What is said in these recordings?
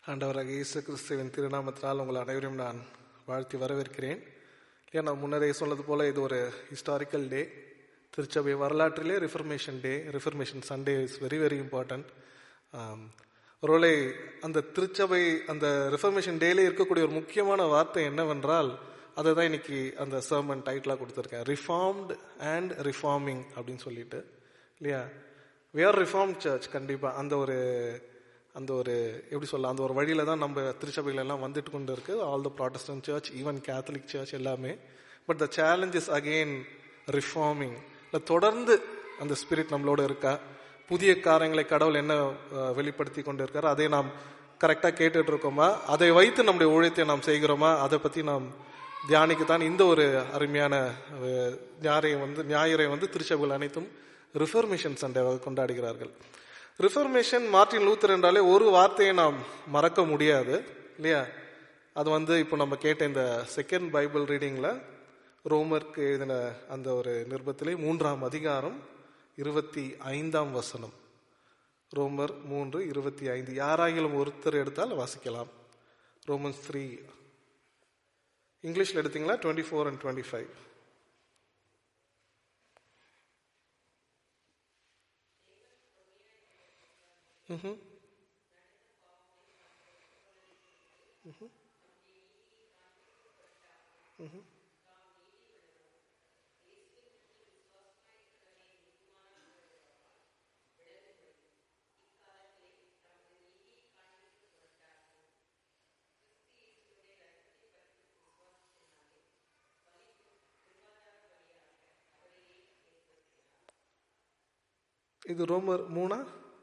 ஆண்டவராக இயேசு கிறிஸ்துவின் திருநாமத்தினால் உங்கள் அனைவரையும் நான் வாழ்த்தி வரவேற்கிறேன் இல்லையா நான் முன்னரே சொன்னது போல இது ஒரு ஹிஸ்டாரிக்கல் டே திருச்சபை வரலாற்றிலே reformation day reformation Sunday is very very important ஒருவேளை அந்த திருச்சபை அந்த ரிஃபர்மேஷன் டேலே இருக்கக்கூடிய ஒரு முக்கியமான வார்த்தை என்னவென்றால் அதை தான் இன்னைக்கு அந்த சர்மன் டைட்டிலாக கொடுத்துருக்கேன் ரிஃபார்ம்டு அண்ட் ரிஃபார்மிங் அப்படின்னு சொல்லிட்டு இல்லையா வி ஆர் ரிஃபார்ம் சர்ச் கண்டிப்பாக அந்த ஒரு அந்த ஒரு எப்படி சொல்ல அந்த ஒரு வழியில தான் நம்ம திருச்சபைகள் எல்லாம் வந்துட்டு கொண்டு இருக்கு all the protestant church even catholic church எல்லாமே but the challenge is again reforming இல்லை தொடர்ந்து அந்த ஸ்பிரிட் நம்மளோட இருக்கா புதிய காரியங்களை கடவுள் என்ன அஹ், வெளிப்படுத்தி கொண்டு இருக்காரு அதை நாம் கரெக்டாக கேட்டுட்டு இருக்கோமா அதை வைத்து நம்முடைய ஊழியத்தை நாம் செய்கிறோமா அதை பற்றி நாம் தியானிக்கத்தான் இந்த ஒரு அருமையான அஹ், ஞாயிறை வந்து ஞாயிறை வந்து திருச்சபைகள் அனைத்தும் ரிஃபர்மேஷன் சண்டேவாக கொண்டாடுகிறார்கள் ரிஃபர்மேஷன் மார்ட்டின் லூத்தர் என்றாலே ஒரு வார்த்தையை நாம் மறக்க முடியாது இல்லையா அது வந்து இப்போ நம்ம கேட்ட இந்த செகண்ட் பைபிள் ரீடிங்ல ரோமருக்கு எழுதின அந்த ஒரு நிருபத்திலே மூன்றாம் அதிகாரம் இருபத்தி ஐந்தாம் வசனம் ரோமர் மூன்று இருபத்தி ஐந்து யாராகிலும் ஒருத்தர் எடுத்தால் வாசிக்கலாம் ரோமன்ஸ் த்ரீ இங்கிலீஷ்ல எடுத்தீங்களா twenty four and twenty five இது ரோமர் மூணா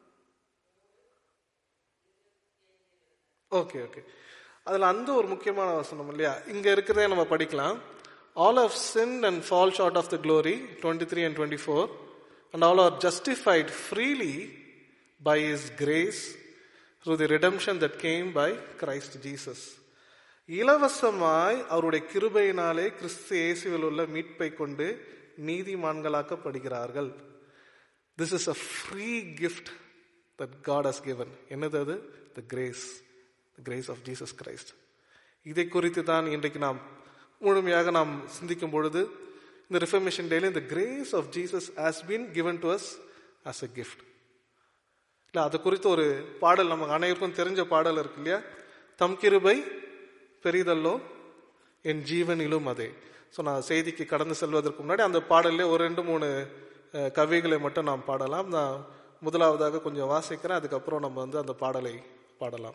ஓகே ஓகே அதில் அந்த ஒரு முக்கியமான வசனம் இல்லையா இங்கே இருக்கிறதே நம்ம படிக்கலாம் all of sin and fall short of the glory twenty three and twenty four and all are justified freely by is grace through the redemption that came by Christ Jesus இலவசமாய் அவருடைய கிருபையினாலே கிறிஸ்து இயேசுவில் உள்ள மீட்பை கொண்டு நீதிமான்களாக்கப்படுகிறார்கள் this is a free gift that God has given என்னது அது the grace the grace of Jesus Christ இதை குறித்து தான் இன்றைக்கு நாம் முழுமையாக நாம் சிந்திக்கும் பொழுது இந்த ரிஃபர்மேஷன் டேல இந்த grace of Jesus has been given to us as a gift இல்லை அது குறித்து ஒரு பாடல் நமக்கு அனைவருக்கும் தெரிஞ்ச பாடல் இருக்கு இல்லையா தம் கிருபை பெரிதல்லோ என் ஜீவனிலும் அதே ஸோ நான் செய்திக்கு கடந்து செல்வதற்கு முன்னாடி அந்த பாடல்லே ஒரு ரெண்டு மூணு அஹ், கவிகளை மட்டும் நாம் பாடலாம் நான் முதலாவதாக கொஞ்சம் வாசிக்கிறேன் அதுக்கப்புறம் நம்ம வந்து அந்த பாடலை பாடலாம்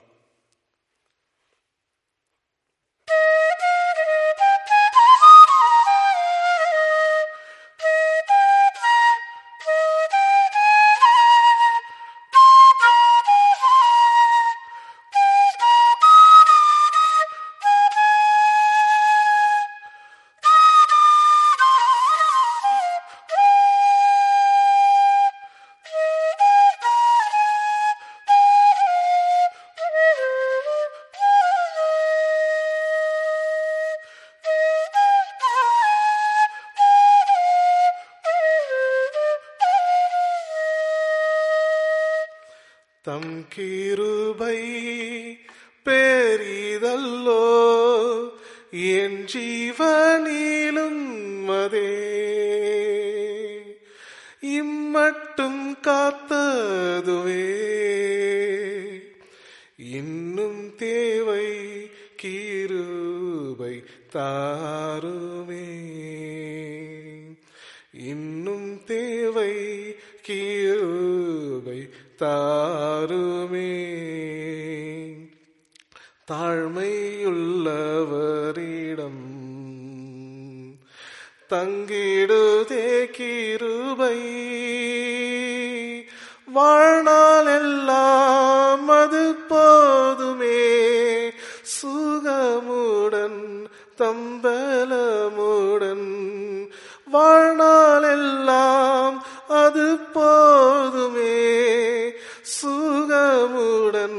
தம் கிருபை பெரிதல்லோ என் ஜீவனிலும் அதே இம்மட்டும் காத்ததுவே இன்னும் தேவை கிருபை தாருமே இன்னும் தேவை கிருபை தாருமே தாழ்மையுள்ளவரிடம் தங்கிடுதே கிருபை வாழ்நாள் எல்லாம் அது போதுமே சுகமுடன் தம்பலமுடன் வாழ்நாள் எல்லாம் அது போதுமே சுகமுடன்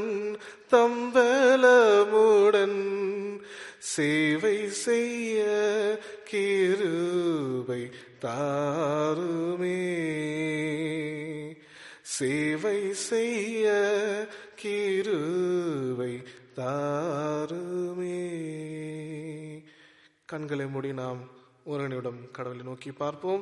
தம்பலமுடன் சேவை செய்ய கிருபை தாருமே சேவை செய்ய கிருவை தாருமே கண்களை மூடி நாம் ஒரு நிமிடம் கடவுளை நோக்கி பார்ப்போம்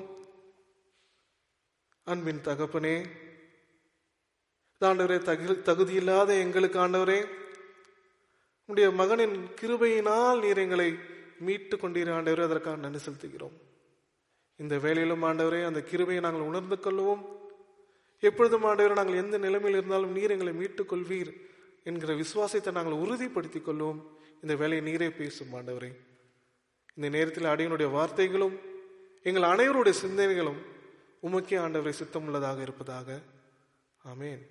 அன்பின் தகப்பனே ஆண்டவரே தகு தகுதியில்லாத எங்களுக்கு ஆண்டவரே உடைய மகனின் கிருபையினால் நீர் எங்களை மீட்டு கொண்டீர் ஆண்டவரே அதற்காக நன்றி செலுத்துகிறோம் இந்த வேலையிலும் ஆண்டவரே அந்த கிருபையை நாங்கள் உணர்ந்து கொள்வோம் எப்பொழுதும் ஆண்டவரே நாங்கள் எந்த நிலைமையில் இருந்தாலும் நீர் எங்களை மீட்டுக் கொள்வீர் என்கிற விசுவாசத்தை நாங்கள் உறுதிப்படுத்திக் கொள்வோம் இந்த வேலையை நீரே பேசும் ஆண்டவரே இந்த நேரத்தில் அடியனுடைய வார்த்தைகளும் எங்கள் அனைவருடைய சிந்தனைகளும் உமக்கே ஆண்டவரை சித்தமுள்ளதாக இருப்பதாக ஆமேன்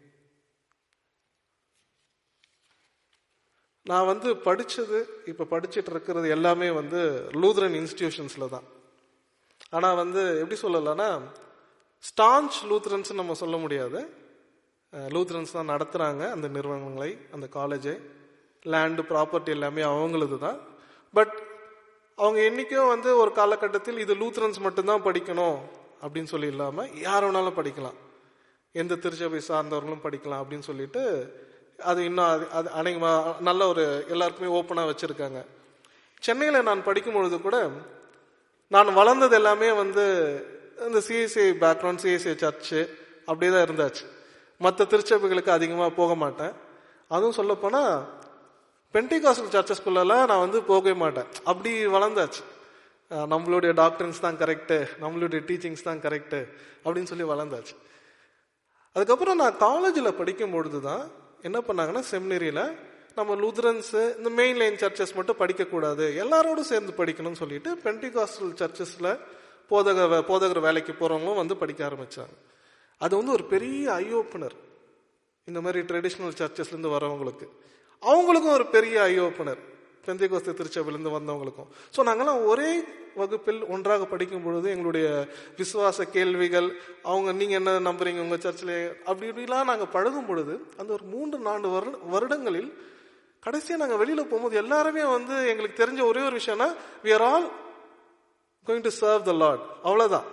நான் வந்து படிச்சது இப்ப படிச்சிட்டு இருக்கிறது எல்லாமே வந்து லூத்ரன் இன்ஸ்டிடியூஷன்ஸ்ல தான் ஆனா வந்து எப்படி சொல்லலாம்னா ஸ்டான்ச் லூத்ரன்ஸ் நம்ம சொல்ல முடியாது லூத்ரன்ஸ் தான் நடத்துறாங்க அந்த நிறுவனங்களை அந்த காலேஜை லேண்டு ப்ராப்பர்ட்டி எல்லாமே அவங்களது தான் பட் அவங்க என்னைக்கும் வந்து ஒரு காலகட்டத்தில் இது லூத்ரன்ஸ் மட்டும்தான் படிக்கணும் அப்படின்னு சொல்லி இல்லாம யார் வேணாலும் படிக்கலாம் எந்த திருச்சபை சார்ந்தவர்களும் படிக்கலாம் அப்படின்னு சொல்லிட்டு அது இன்னும் அது அது அநேகமா நல்ல ஒரு எல்லாருக்குமே ஓப்பனாக வச்சிருக்காங்க சென்னையில் நான் படிக்கும் பொழுது கூட நான் வளர்ந்தது எல்லாமே வந்து இந்த சிஎஸ்ஐ பேக்ரவுண்ட் சிஎஸ்ஐ சர்ச்சு அப்படியே தான் இருந்தாச்சு மற்ற திருச்சபைகளுக்கு அதிகமாக போக மாட்டேன் அதுவும் சொல்லப்போனால் பென்டிகாஸ்டல் சர்ச்சஸ்குள்ளெல்லாம் நான் வந்து போகவே மாட்டேன் அப்படி வளர்ந்தாச்சு அஹ் நம்மளுடைய டாக்டர்ஸ் தான் கரெக்டு நம்மளுடைய டீச்சிங்ஸ் தான் கரெக்டு அப்படின்னு சொல்லி வளர்ந்தாச்சு அதுக்கப்புறம் நான் காலேஜில் படிக்கும் பொழுது தான் என்ன பண்ணாங்கன்னா செமினரியில் நம்ம லூத்ரன்ஸ் இந்த மெயின் லைன் சர்ச்சஸ் மட்டும் படிக்கக்கூடாது எல்லாரோடும் சேர்ந்து படிக்கணும்னு சொல்லிட்டு பென்டிகாஸ்டல் சர்ச்சஸில் போதக போதகர் வேலைக்கு போகிறவங்களும் வந்து படிக்க ஆரம்பித்தாங்க அது வந்து ஒரு பெரிய ஐ ஓப்பனர் இந்த மாதிரி ட்ரெடிஷ்னல் சர்ச்சஸ்லேருந்து வரவங்களுக்கு அவங்களுக்கும் ஒரு பெரிய ஐ ஓப்பனர் பெந்தைகோஸ்து திருச்சபையிலேருந்து வந்தவங்களுக்கும் ஸோ நாங்கெல்லாம் ஒரே வகுப்பில் ஒன்றாக படிக்கும் பொழுது எங்களுடைய விசுவாச கேள்விகள் அவங்க நீங்கள் என்ன நம்புறீங்க உங்கள் சர்ச்சில் அப்படி இப்படிலாம் நாங்கள் பழகும் பொழுது அந்த ஒரு மூன்று நான்கு வருட வருடங்களில் கடைசியாக நாங்கள் வெளியில் போகும்போது எல்லாருமே வந்து எங்களுக்கு தெரிஞ்ச ஒரே ஒரு விஷயம்னா we are all going to serve the Lord அவ்வளோதான்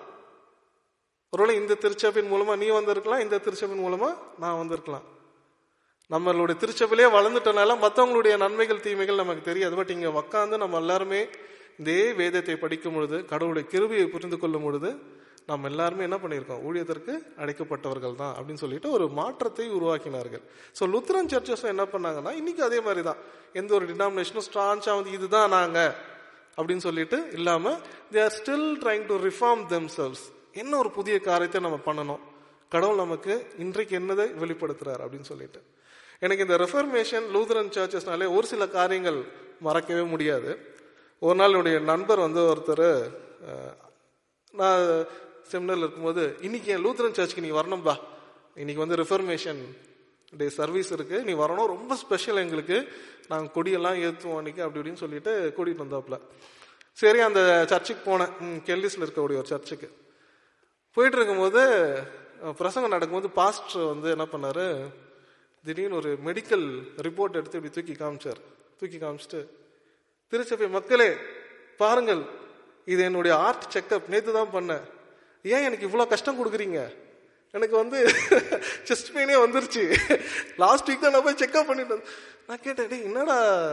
ஒருவேளை இந்த திருச்சபையின் மூலமா நீ வந்திருக்கலாம் இந்த திருச்சபையின் மூலமா நான் வந்திருக்கலாம் நம்மளுடைய திருச்சபையிலே வளர்ந்துட்டனால மற்றவங்களுடைய நன்மைகள் தீமைகள் நமக்கு தெரியாது பட் இங்க உக்காந்து நம்ம எல்லாருமே இதே வேதத்தை படிக்கும் பொழுது கடவுளுடைய கிருபியை புரிந்து கொள்ளும் பொழுது நாம் எல்லாருமே என்ன பண்ணியிருக்கோம் ஊழியத்திற்கு அழைக்கப்பட்டவர்கள் தான் அப்படின்னு சொல்லிட்டு ஒரு மாற்றத்தை உருவாக்கினார்கள் ஸோ லுத்ரன் சர்ச்சஸ் என்ன பண்ணாங்கன்னா இன்னைக்கு அதே மாதிரி தான் எந்த ஒரு டினாமினேஷனும் ஸ்ட்ரான்ஸாக வந்து இதுதான் நாங்க அப்படின்னு சொல்லிட்டு இல்லாம they are still trying to reform themselves என்ன ஒரு புதிய காரியத்தை நம்ம பண்ணணும் கடவுள் நமக்கு இன்றைக்கு என்னதை வெளிப்படுத்துறார் அப்படின்னு சொல்லிட்டு எனக்கு இந்த ரெஃபர்மேஷன் லூதரன் சர்ச்சஸ்னாலே ஒரு சில காரியங்கள் மறக்கவே முடியாது ஒரு நாள் என்னுடைய நண்பர் வந்து ஒருத்தர் அஹ், நான் செமினரில் இருக்கும்போது இன்னைக்கு என் லூத்தரன் சர்ச்சுக்கு நீ வரணும்பா இன்னைக்கு வந்து ரெஃபர்மேஷன் டே சர்வீஸ் இருக்கு நீ வரணும் ரொம்ப ஸ்பெஷல் எங்களுக்கு நாங்கள் கொடியெல்லாம் ஏற்றுவோம் அன்னைக்கு அப்படி இப்படின்னு சொல்லிட்டு கூட்டிட்டு வந்தாப்புல சரி அந்த சர்ச்சுக்கு போனேன் ம், கெல்லிஸ்ல இருக்கக்கூடிய ஒரு சர்ச்சுக்கு போயிட்டு இருக்கும்போது அஹ், பிரசங்கம் நடக்கும்போது பாஸ்டர் வந்து என்ன பண்ணாரு திடீர்னு ஒரு மெடிக்கல் ரிப்போர்ட் எடுத்து இப்படி தூக்கி காமிச்சார் தூக்கி காமிச்சிட்டு திருச்சபை மக்களே பாருங்கள் இது என்னுடைய ஆர்ட் செக்கப் நேத்து தான் பண்ணேன் ஏன் எனக்கு இவ்வளோ கஷ்டம் கொடுக்குறீங்க எனக்கு வந்து செஸ்ட் பெயினே வந்துருச்சு லாஸ்ட் வீக் தான் நான் போய் செக்அப் பண்ணிட்டு வந்தேன். நான் கேட்டேன் டேய் என்னடா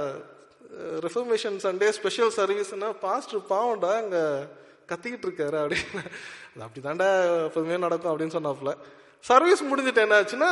ரெஃபர்மேஷன் சண்டே ஸ்பெஷல் சர்வீஸ்னா பாஸ்டர் பாவம்டா அங்க கத்திக்கிட்டு இருக்காரு அப்படின்னு அது அப்படிதான்டா எப்போதுமே நடக்கும் அப்படின்னு சொன்னாப்புல சர்வீஸ் முடிஞ்சிட்டு என்ன ஆச்சுன்னா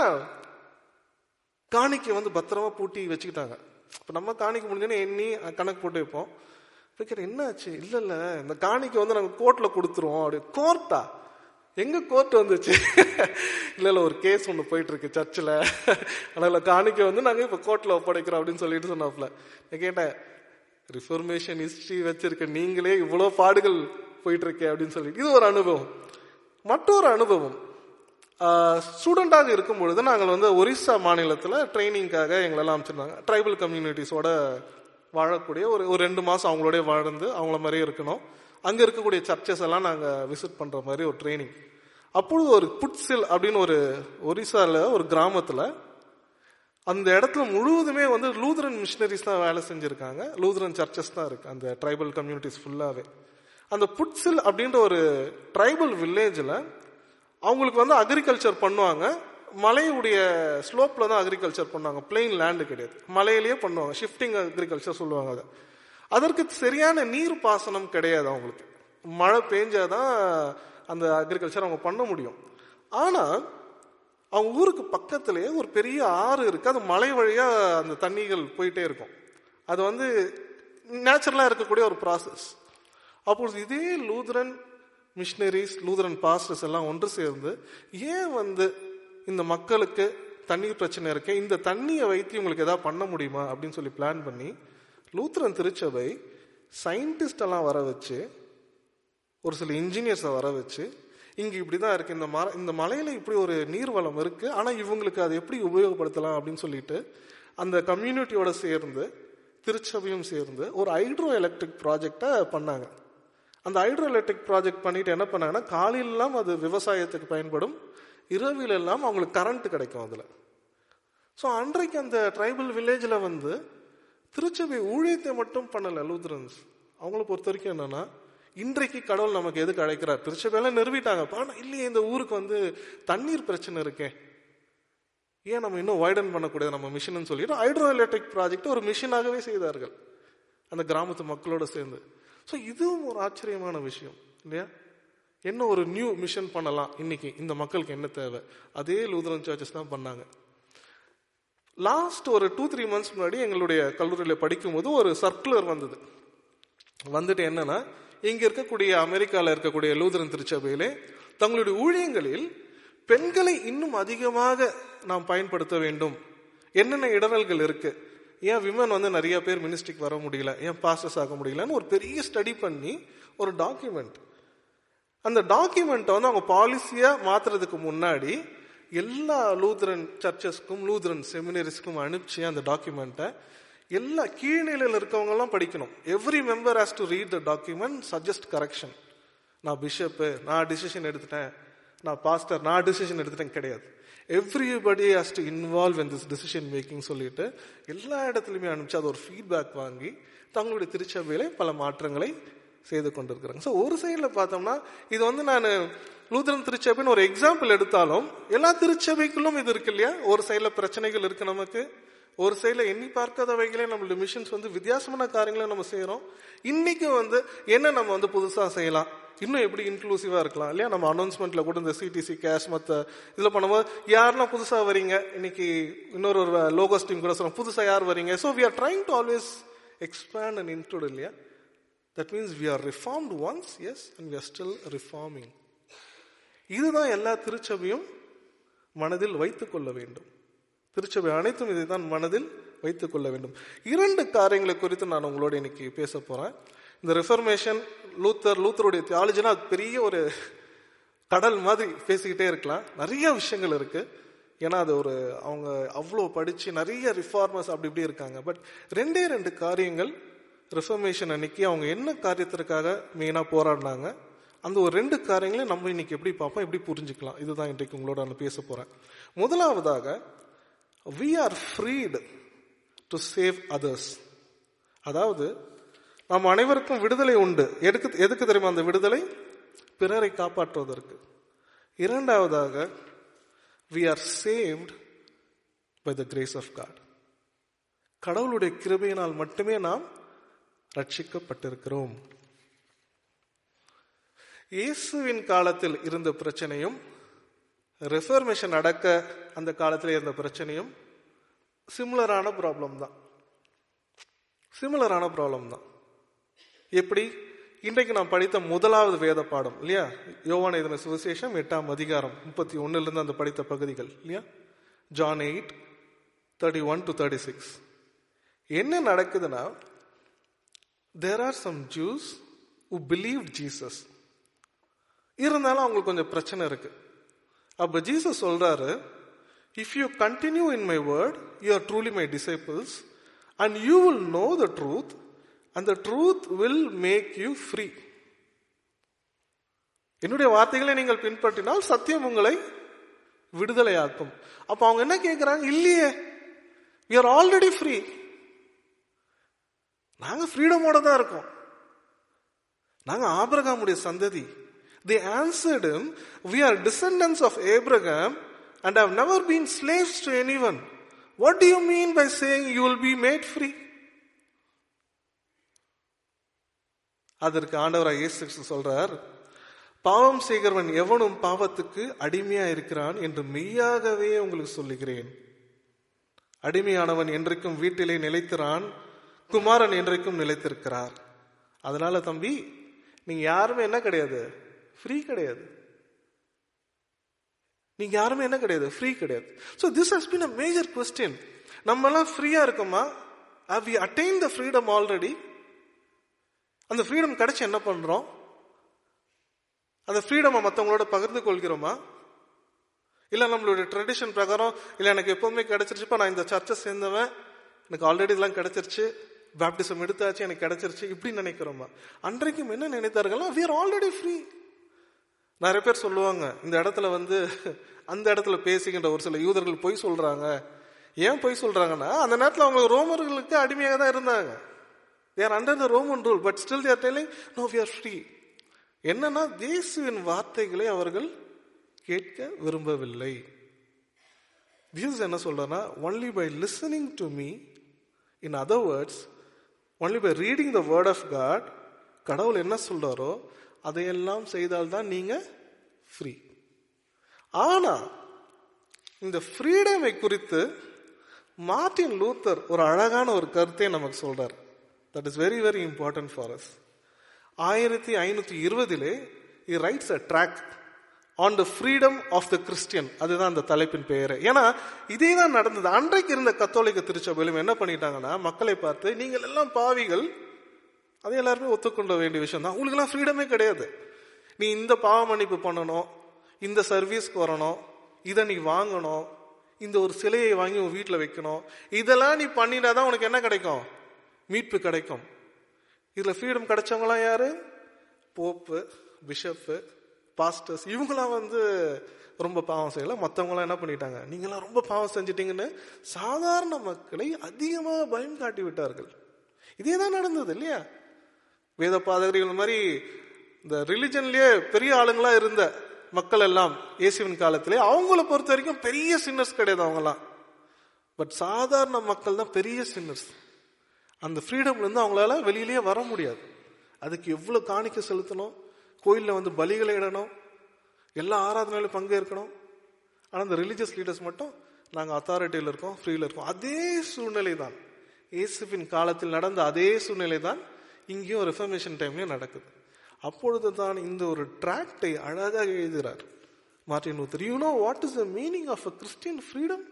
காணிக்கை வந்து பத்திரமா பூட்டி வச்சுக்கிட்டாங்க இப்போ நம்ம காணிக்கை முடிஞ்சோன்னே எண்ணி அஹ், கணக்கு போட்டு வைப்போம் கேட்குறேன் என்ன ஆச்சு இல்லை இல்லை இந்த காணிக்கை வந்து நாங்கள் கோர்ட்டில் கொடுத்துருவோம் அப்படி கோர்ட்டா எங்க கோர்ட் வந்துச்சு இல்லை இல்லை ஒரு கேஸ் ஒன்று போயிட்டு இருக்கு சர்ச்சில் அதனால காணிக்கை வந்து நாங்கள் இப்போ கோர்ட்டில் ஒப்படைக்கிறோம் அப்படின்னு சொல்லிட்டு சொன்னாப்புல நான் கேட்டேன் ரிஃபர்மேஷன் ஹிஸ்டரி வச்சிருக்க நீங்களே இவ்வளோ பாடுகள் போயிட்டு இருக்கே அப்படின்னு சொல்லிட்டு இது ஒரு அனுபவம் மற்றொரு அனுபவம் ஸ்டூடெண்டாக இருக்கும் பொழுது நாங்கள் வந்து ஒரிசா மாநிலத்தில் ட்ரைனிங்காக எங்களெல்லாம் அமைச்சிருந்தாங்க ட்ரைபல் கம்யூனிட்டிஸோட வாழக்கூடிய ஒரு ஒரு ரெண்டு மாதம் அவங்களோடய வாழ்ந்து அவங்கள மாதிரியே இருக்கணும் அங்கே இருக்கக்கூடிய சர்ச்சஸ் எல்லாம் நாங்கள் விசிட் பண்ணுற மாதிரி ஒரு ட்ரைனிங் அப்பொழுது ஒரு புட்சில் அப்படின்னு ஒரு ஒரிசால ஒரு கிராமத்தில் அந்த இடத்துல முழுவதுமே வந்து லூதரன் மிஷினரிஸ் தான் வேலை செஞ்சிருக்காங்க லூதரன் சர்ச்சஸ் தான் இருக்கு அந்த ட்ரைபல் கம்யூனிட்டிஸ் ஃபுல்லாவே அந்த புட்சில் அப்படின்ற ஒரு ட்ரைபல் வில்லேஜில் அவங்களுக்கு வந்து அக்ரிகல்ச்சர் பண்ணுவாங்க மலையுடைய ஸ்லோப்பில் தான் அக்ரிகல்ச்சர் பண்ணுவாங்க பிளெயின் லேண்டு கிடையாது மலையிலேயே பண்ணுவாங்க ஷிஃப்டிங் அக்ரிகல்ச்சர் சொல்லுவாங்க அதை அதற்கு சரியான நீர் பாசனம் கிடையாது அவங்களுக்கு மழை பெஞ்சாதான் அந்த அக்ரிகல்ச்சர் அவங்க பண்ண முடியும் ஆனால் அவங்க ஊருக்கு பக்கத்திலேயே ஒரு பெரிய ஆறு இருக்கு அது மலை வழியா அந்த தண்ணிகள் போயிட்டே இருக்கும் அது வந்து நேச்சுரலா இருக்கக்கூடிய ஒரு ப்ராசஸ் அப்போது இதே லூதரன் மிஷினரிஸ் லூதரன் பாஸ்டர்ஸ் எல்லாம் ஒன்று சேர்ந்து ஏன் வந்து இந்த மக்களுக்கு தண்ணீர் பிரச்சனை இருக்கு இந்த தண்ணியை வைத்து உங்களுக்கு ஏதாவது பண்ண முடியுமா அப்படின்னு சொல்லி பிளான் பண்ணி லூத்ரன் திருச்சபை சயின்டிஸ்ட் எல்லாம் வர வச்சு ஒரு சில இன்ஜினியர்ஸை வர வச்சு இங்க இப்படிதான் இருக்கு இந்த மர இந்த மலையில இப்படி ஒரு நீர்வளம் இருக்கு ஆனா இவங்களுக்கு அதை எப்படி உபயோகப்படுத்தலாம் அப்படின்னு சொல்லிட்டு அந்த கம்யூனிட்டியோட சேர்ந்து திருச்சபையும் சேர்ந்து ஒரு ஹைட்ரோ எலக்ட்ரிக் ப்ராஜெக்டை பண்ணாங்க அந்த ஹைட்ரோ எலக்ட்ரிக் ப்ராஜெக்ட் பண்ணிட்டு என்ன பண்ணாங்கன்னா காலையிலெல்லாம் அது விவசாயத்துக்கு பயன்படும் இரவில் எல்லாம் அவங்களுக்கு கரண்ட் கிடைக்கும் அதுல ஸோ அன்றைக்கு அந்த ட்ரைபல் வில்லேஜில் வந்து திருச்சபை ஊழியத்தை மட்டும் பண்ணல லூத்ரன்ஸ் அவங்கள பொறுத்த வரைக்கும் என்னன்னா இன்றைக்கு கடவுள் நமக்கு எதுக்கு அழைக்கிறார் திருச்சபையெல்லாம் நிறுவிட்டாங்க ஆனா இல்லையே இந்த ஊருக்கு வந்து தண்ணீர் பிரச்சனை இருக்கே ஏன் நம்ம இன்னும் வைடன் பண்ணக்கூடாது நம்ம மிஷின் சொல்லிட்டு ஹைட்ரோ எலக்ட்ரிக் ப்ராஜெக்ட் ஒரு மிஷினாகவே செய்தார்கள் அந்த கிராமத்து மக்களோட சேர்ந்து ஸோ இதுவும் ஒரு ஆச்சரியமான விஷயம் இல்லையா என்ன ஒரு நியூ மிஷன் பண்ணலாம் இன்னைக்கு இந்த மக்களுக்கு என்ன தேவை அதே லூதரன் சர்ச்சஸ் தான் பண்ணாங்க லாஸ்ட் ஒரு டூ த்ரீ மந்த்ஸ் முன்னாடி எங்களுடைய கல்லூரியில் படிக்கும்போது ஒரு சர்க்குலர் வந்தது வந்துட்டு என்னன்னா இங்க இருக்கக்கூடிய அமெரிக்காவில் இருக்கக்கூடிய லூதரன் திருச்சபையிலே தங்களுடைய ஊழியங்களில் பெண்களை இன்னும் அதிகமாக நாம் பயன்படுத்த வேண்டும் என்னென்ன இடரல்கள் இருக்கு ஏன் விமன் வந்து நிறைய பேர் மினிஸ்ட்ரிக்கு வர முடியல ஏன் பாஸ்டர்ஸ் ஆக முடியலன்னு ஒரு பெரிய ஸ்டடி பண்ணி ஒரு டாக்குமெண்ட் அந்த டாக்குமெண்ட்டை வந்து அவங்க பாலிசியா மாத்துறதுக்கு முன்னாடி எல்லா லூத்ரன் சர்ச்சஸ்க்கும் லூத்ரன் செமினரிஸ்க்கும் அனுப்பிச்சு அந்த டாக்குமெண்ட்டை எல்லா கீழ்நிலையில் இருக்கவங்க எல்லாம் படிக்கணும் every member has to read the document suggest correction நான் பிஷப்பு நான் டிசிஷன் எடுத்துட்டேன் நான் பாஸ்டர் நான் டிசிஷன் எடுத்துட்டேன் கிடையாது everybody has to involve in this decision making சொல்லிட்டு எல்லா இடத்துலையுமே அனுப்பிச்சு அது ஒரு ஃபீட்பேக் வாங்கி தங்களுடைய திருச்சபையில பல மாற்றங்களை செய்து கொண்டிருக்கிறாங்க ஸோ ஒரு சைடில் பார்த்தோம்னா இது வந்து நான் லூதரன் திருச்சபைன்னு ஒரு எக்ஸாம்பிள் எடுத்தாலும் எல்லா திருச்சபைக்குள்ளும் இது இருக்கு இல்லையா ஒரு சைடில் பிரச்சனைகள் இருக்கு நமக்கு ஒரு சைடில் எண்ணி பார்க்காதவைகளே நம்மளுடைய மிஷன்ஸ் வந்து வித்தியாசமான காரியங்களை நம்ம செய்கிறோம் இன்னைக்கு வந்து என்ன நம்ம வந்து புதுசாக செய்யலாம் இன்னும் எப்படி இன்க்ளூசிவா இருக்கலாம் இல்லையா நம்ம அனௌன்ஸ்மெண்ட்ல கூட இந்த சிடிசி கேஷ் மற்ற இதுல பண்ணும்போது யாரெல்லாம் புதுசா வரீங்க இன்னைக்கு இன்னொரு ஒரு லோகோஸ் டீம் கூட சொல்றோம் புதுசா யார் வரீங்க so we are trying to always expand and include இல்லையா that means we are reformed once yes and we are still reforming இதுதான் எல்லா திருச்சபையும் மனதில் வைத்துக் கொள்ள வேண்டும் திருச்சபை அனைத்தும் இதைதான் மனதில் வைத்துக் கொள்ள வேண்டும் இரண்டு காரியங்களை குறித்து நான் உங்களோட இன்னைக்கு பேச போறேன் இந்த ரிஃபர்மேஷன் லூத்தர் லூத்தருடைய தியாலஜினா அது பெரிய ஒரு கடல் மாதிரி பேசிக்கிட்டே இருக்கலாம் நிறைய விஷயங்கள் இருக்கு ஏன்னா அது ஒரு அவங்க அவ்வளோ படிச்சு நிறைய ரிஃபார்மர்ஸ் அப்படி இப்படி இருக்காங்க பட் ரெண்டே ரெண்டு காரியங்கள் ரிஃபர்மேஷன் அன்னைக்கு அவங்க என்ன காரியத்திற்காக மெயினாக போராடினாங்க அந்த ஒரு ரெண்டு காரியங்களையும் நம்ம இன்னைக்கு எப்படி பார்ப்போம் எப்படி புரிஞ்சுக்கலாம் இதுதான் இன்றைக்கு உங்களோட நான் பேச போறேன் முதலாவதாக we are freed to save others அதாவது நாம் அனைவருக்கும் விடுதலை உண்டு எதுக்கு எதுக்கு தெரியுமா அந்த விடுதலை பிறரை காப்பாற்றுவதற்கு இரண்டாவதாக we are saved by the grace of God கடவுளுடைய கிருபையினால் மட்டுமே நாம் ரட்சிக்கப்பட்டிருக்கிறோம் இயேசுவின் காலத்தில் இருந்த பிரச்சனையும் ரெஃபர்மேஷன் நடக்க அந்த காலத்தில் இருந்த பிரச்சனையும் சிமிலரான ப்ராப்ளம் தான் சிமிலரான ப்ராப்ளம் தான் எப்படி இன்றைக்கு நான் படித்த முதலாவது வேத பாடம் இல்லையா யோவான இதன சுவிசேஷம் எட்டாம் அதிகாரம் முப்பத்தி ஒன்னுல இருந்து அந்த படித்த பகுதிகள் இல்லையா John eight thirty one to thirty six என்ன நடக்குதுன்னா there are some Jews who believe Jesus இருந்தாலும் அவங்களுக்கு கொஞ்சம் பிரச்சனை இருக்கு அப்ப ஜீசஸ் சொல்றாரு if you continue in my word you are truly my disciples and you will know the truth அந்த truth will make you free என்னுடைய வார்த்தைகளை நீங்கள் பின்பற்றினால் சத்தியம் உங்களை விடுதலையாக்கும் அப்ப அவங்க என்ன கேட்கிறாங்க இல்லையே வி ஆர் ஆல்ரெடி ஃப்ரீ நாங்க ஃப்ரீடமோட தான் இருக்கோம் நாங்க ஆபிரகாமுடைய சந்ததி they answered we are descendants of Abraham and have never been slaves to anyone. What do you mean by saying you will be made free? அதற்கு ஆண்டவராக இயேசு கிறிஸ்து சொல்றார் பாவம் செய்கிறவன் எவனும் பாவத்துக்கு அடிமையா இருக்கிறான் என்று மெய்யாகவே உங்களுக்கு சொல்லுகிறேன் அடிமையானவன் என்றைக்கும் வீட்டிலே நிலைத்திறான் குமாரன் என்றைக்கும் நிலைத்திருக்கிறார் அதனால தம்பி நீங்க யாருமே என்ன கிடையாது ஃப்ரீ கிடையாது நீங்க யாருமே என்ன கிடையாது ஃப்ரீ கிடையாது so this has been a major question நம்ம எல்லாம் ஃப்ரீயா இருக்கோமா how we attain the freedom already அந்த ஃப்ரீடம் கிடைச்சு என்ன பண்றோம் அந்த ஃப்ரீடமை மற்றவங்களோட பகிர்ந்து கொள்கிறோமா இல்ல நம்மளுடைய ட்ரெடிஷன் பிரகாரம் இல்ல எனக்கு எப்பவுமே கிடைச்சிருச்சுப்பா நான் இந்த சர்ச்சை சேர்ந்தவன் எனக்கு ஆல்ரெடி இதெல்லாம் கிடைச்சிருச்சு பேப்டிசம் எடுத்தாச்சு எனக்கு கிடைச்சிருச்சு இப்படி நினைக்கிறோமா அன்றைக்கும் என்ன நினைத்தார்கள்னா we are ஆல்ரெடி ஃப்ரீ நிறைய பேர் சொல்லுவாங்க இந்த இடத்துல வந்து அந்த இடத்துல பேசுகின்ற ஒரு சில யூதர்கள் பொய் சொல்றாங்க ஏன் பொய் சொல்றாங்கன்னா அந்த நேரத்தில் அவங்க ரோமர்களுக்கு அடிமையாக தான் இருந்தாங்க they're under the Roman rule but still they're telling no we are free என்னன்னா இயேசுவின் வார்த்தைகளை அவர்கள் கேட்க விரும்பவில்லை ஜீசஸ் என்ன சொல்றனா only by listening to me in other words only by reading the word of God கடவுள் என்ன சொல்றாரோ அதையெல்லாம் செய்தால்தான் நீங்க ஃப்ரீ ஆனா இந்த ஃப்ரீடமை குறித்து மார்ட்டின் லூத்தர் ஒரு அழகான ஒரு கருத்தை நமக்கு சொல்றார் that is very very important for us ஆயிரத்தி ஐநூத்தி இருபதிலே he writes a tract on the freedom of the Christian அதுதான் அந்த தலைப்பின் பெயர் ஏன்னா இதே தான் நடந்தது அன்றைக்கு இருந்த கத்தோலிக்க திருச்சபையிலும் என்ன பண்ணிட்டாங்கன்னா மக்களை பார்த்து நீங்கள் எல்லாம் பாவிகள் அது எல்லாருமே ஒத்துக்கொள்ள வேண்டிய விஷயம் தான் உங்களுக்கெல்லாம் ஃப்ரீடமே கிடையாது நீ இந்த பாவ மன்னிப்பு பண்ணணும் இந்த சர்வீஸ்க்கு வரணும் இதை நீ வாங்கணும் இந்த ஒரு சிலையை வாங்கி உன் வீட்டில் வைக்கணும் இதெல்லாம் நீ பண்ணினாதான் உனக்கு என்ன கிடைக்கும் மீட்பு கிடைக்கும் இதில் ஃப்ரீடம் கிடைச்சவங்களாம் யாரு போப்பு பிஷப்பு பாஸ்டர்ஸ் இவங்களாம் வந்து ரொம்ப பாவம் செய்யல மற்றவங்களாம் என்ன பண்ணிட்டாங்க நீங்களாம் ரொம்ப பாவம் செஞ்சிட்டீங்கன்னு சாதாரண மக்களை அதிகமாக பயம் காட்டி விட்டார்கள் இதே தான் நடந்தது இல்லையா வேத பாதகர்கள் மாதிரி இந்த ரிலிஜன்லயே பெரிய ஆளுங்களா இருந்த மக்கள் எல்லாம் இயேசுவின் காலத்திலே அவங்கள பொறுத்த வரைக்கும் பெரிய சின்னர்ஸ் கிடையாது அவங்கலாம் பட் சாதாரண மக்கள் தான் பெரிய சின்னர்ஸ் அந்த ஃப்ரீடம்ல இருந்து அவங்களால வெளியிலேயே வர முடியாது அதுக்கு எவ்வளவு காணிக்க செலுத்தணும் கோயிலில் வந்து பலிகளை இடணும் எல்லா ஆராதனையிலும் பங்கேற்கணும் ஆனால் இந்த ரிலீஜியஸ் லீடர்ஸ் மட்டும் நாங்கள் அத்தாரிட்டியில் இருக்கோம் ஃப்ரீல இருக்கோம் அதே சூழ்நிலை தான் இயேசுவின் காலத்தில் நடந்த அதே சூழ்நிலை தான் இங்கேயும் ரெஃபர்மேஷன் டைம்லயும் நடக்குது அப்பொழுது தான் இந்த ஒரு டிராக்டை அழகாக எழுதுகிறார் Martin Luther you know what is the meaning of a Christian freedom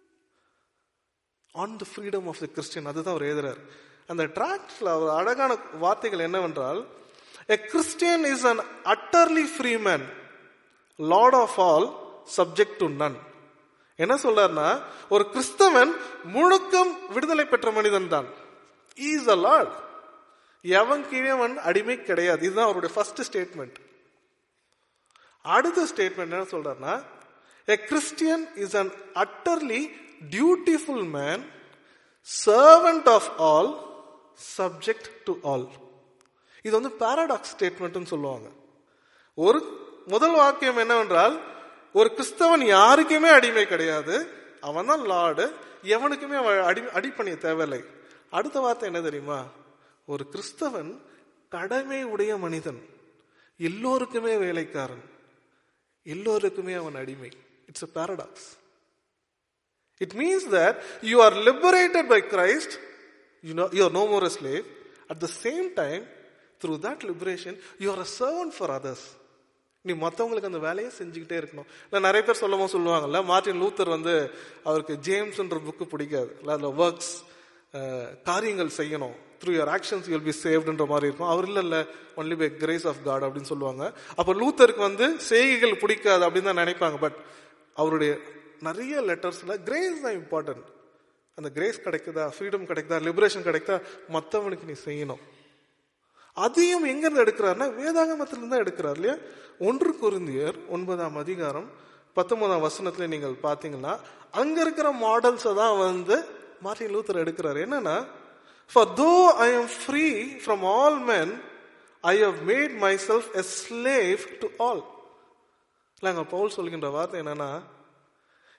on the freedom of the Christian அதுதான் அவர் எழுதுறார் அந்த டிராக்ட்ல அவர் அழகான வார்த்தைகள் என்னவென்றால் a Christian is an utterly free man lord of all subject to none என்ன சொல்றாருன்னா ஒரு கிறிஸ்தவன் முழுக்கம் விடுதலை பெற்ற மனிதன் தான் இஸ் அ லார்ட் எவன் கீழே அவன் அடிமை கிடையாது இதுதான் அவருடைய ஃபர்ஸ்ட் ஸ்டேட்மெண்ட் அடுத்த ஸ்டேட்மெண்ட் என்ன சொல்றாருன்னா a Christian is an utterly dutiful man servant of all subject to all இது வந்து பாராடாக்ஸ் ஸ்டேட்மெண்ட்னு சொல்லுவாங்க ஒரு முதல் வாக்கியம் என்னவென்றால் ஒரு கிறிஸ்தவன் யாருக்குமே அடிமை கிடையாது அவன் தான் லார்டு எவனுக்குமே அவன் அடி அடிப்பணிய தேவையில்லை அடுத்த வார்த்தை என்ன தெரியுமா ஒரு கிறிஸ்தவன் கடமை உடைய மனிதன் எல்லோருக்குமே வேலைக்காரன் எல்லோருக்குமே அவன் அடிமை it's a paradox it means that you are liberated by Christ you know you are no more a slave at the same time through that liberation you are a servant for others நீ மற்றவங்களுக்கு அந்த வேலையை செஞ்சுக்கிட்டே இருக்கணும் இல்லை நிறைய பேர் சொல்லமோ சொல்லுவாங்கல்ல மார்டின் லூத்தர் வந்து அவருக்கு ஜேம்ஸ்ன்ற புக்கு பிடிக்காது இல்லை அதில் ஒர்க்ஸ் காரியங்கள் செய்யணும் through your actions you'll be சேவ்டுன்ற மாதிரி இருக்கும் அவர் இல்லை இல்லை only by grace of God அப்படின்னு சொல்லுவாங்க அப்போ லூத்தருக்கு வந்து செய்கைகள் பிடிக்காது அப்படின்னு தான் நினைப்பாங்க பட் அவருடைய நிறைய லெட்டர்ஸ்ல கிரேஸ் தான் இம்பார்ட்டன்ட் அந்த கிரேஸ் கிடைக்குதா ஃப்ரீடம் கிடைக்குதா லிபரேஷன் கிடைக்குதா மற்றவனுக்கு நீ செய்யணும் அதையும் எங்கிருந்து எடுக்கிறாருன்னா வேதாகமத்திலிருந்து தான் எடுக்கிறார் இல்லையா ஒன்று குருந்தியர் ஒன்பதாம் அதிகாரம் பத்தொன்பதாம் வசனத்துல நீங்கள் பார்த்தீங்கன்னா அங்க இருக்கிற மாடல்ஸை தான் வந்து மார்டின் லூத்தர் எடுக்கிறார் என்னன்னா for though I am free from all men I have made myself a slave to all இல்லைங்க பவுல் சொல்கின்ற வார்த்தை என்னன்னா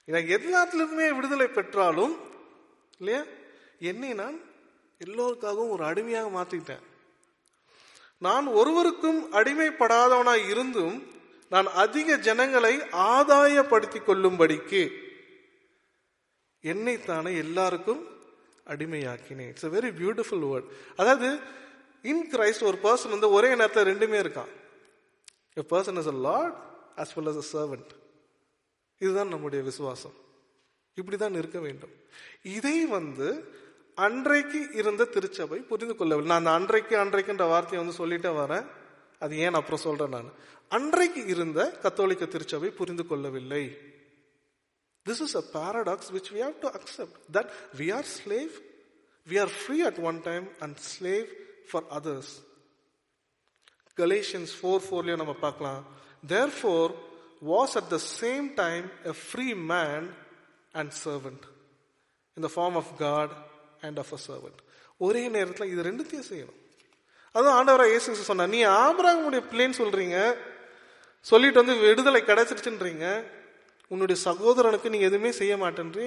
எனக்கு எல்லாத்திலிருந்துமே விடுதலை பெற்றாலும் இல்லையா என்னை நான் எல்லோருக்காகவும் ஒரு அடிமையாக மாற்றிட்டேன் நான் ஒருவருக்கும் அடிமைப்படாதவனாய் இருந்தும் நான் அதிக ஜனங்களை ஆதாயப்படுத்திக் கொள்ளும்படிக்கு என்னைத்தானே எல்லாருக்கும் அடிமையாக்கினேன் it's a very beautiful word அதாவது இன் கிரைஸ்ட் ஒரு பர்சன் வந்து ஒரே நேரத்தில் ரெண்டுமே இருக்கான் a person is a lord as well as a servant இதுதான் நம்முடைய விசுவாசம் இப்படிதான் இருக்க வேண்டும் இதை வந்து அன்றைக்கு இருந்த திருச்சபை புரிந்து கொள்ளவில்லை நான் அந்த அன்றைக்கு அன்றைக்குன்ற வார்த்தையை வந்து சொல்லிட்டே வரேன் அது ஏன் அப்புறம் சொல்றேன் நான் அன்றைக்கு இருந்த கத்தோலிக்க திருச்சபை புரிந்து கொள்ளவில்லை This is a paradox which we have to accept that we are slave, we are free at one time and slave for others. Galatians 4 4 நம்ம பார்க்கலாம் therefore was at the same time a free man and servant in the form of God and of a servant ஒரே நேரத்தில் இது ரெண்டுத்தையும் செய்யணும் அதுவும் ஆண்டவராக இயேசு கிறிஸ்து சொன்னார் நீ ஆபிரகாமுடைய பிள்ளைன்னு சொல்றீங்க சொல்லிட்டு வந்து விடுதலை கிடைச்சிருச்சுன்றீங்க உன்னுடைய சகோதரனுக்கு நீங்க எதுவுமே செய்ய மாட்டேன்றே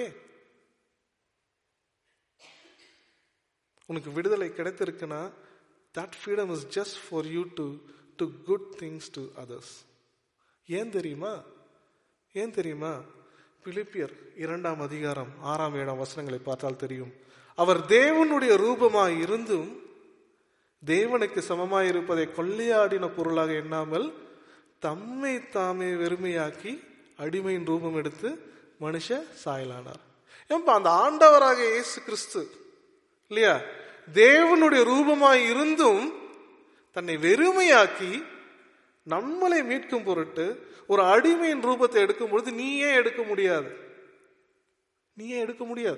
உனக்கு விடுதலை கிடைத்திருக்குன்னா that freedom is just for you to do good things to others ஏன் தெரியுமா ஏன் தெரியுமா பிலிப்பியர் இரண்டாம் அதிகாரம் ஆறாம் ஏழாம் வசனங்களை பார்த்தால் தெரியும் அவர் தேவனுடைய ரூபமாய் இருந்தும் தேவனுக்கு சமமாய் இருப்பதை கொள்ளையாடின பொருளாக எண்ணாமல் தம்மை தாமே வெறுமையாக்கி அடிமையின் ரூபம் எடுத்து மனுஷ சாயலானார் ஏன்பா அந்த ஆண்டவராக இயேசு கிறிஸ்து இல்லையா தேவனுடைய ரூபமாய் இருந்தும் தன்னை வெறுமையாக்கி நம்மளை மீட்கும் பொருட்டு ஒரு அடிமையின் ரூபத்தை எடுக்கும் பொழுது நீ ஏன் எடுக்க முடியாது நீ ஏன் எடுக்க முடியாது